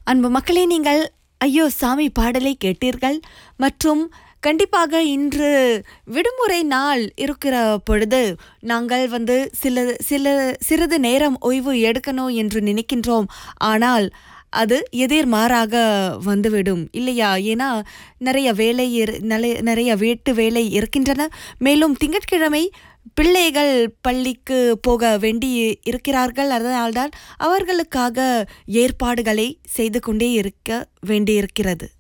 அன்பு மக்களே நீங்கள் ஐயோ சாமி பாடலை கேட்டீர்கள் மற்றும் கண்டிப்பாக இன்று விடுமுறை நாள் இருக்கிற பொழுது நாங்கள் வந்து சில சில சிறிது நேரம் ஓய்வு எடுக்கணும் என்று நினைக்கின்றோம் ஆனால் அது எதிர்மாறாக வந்துவிடும் இல்லையா ஏன்னா நிறைய வேலை இரு- நிறைய- நிறைய வீட்டு வேலை இருக்கின்றன மேலும் திங்கட்கிழமை பிள்ளைகள் பள்ளிக்கு போக வேண்டி இருக்கிறார்கள் அதனால்தான் அவர்களுக்காக ஏற்பாடுகளை செய்து கொண்டே இருக்க வேண்டியிருக்கிறது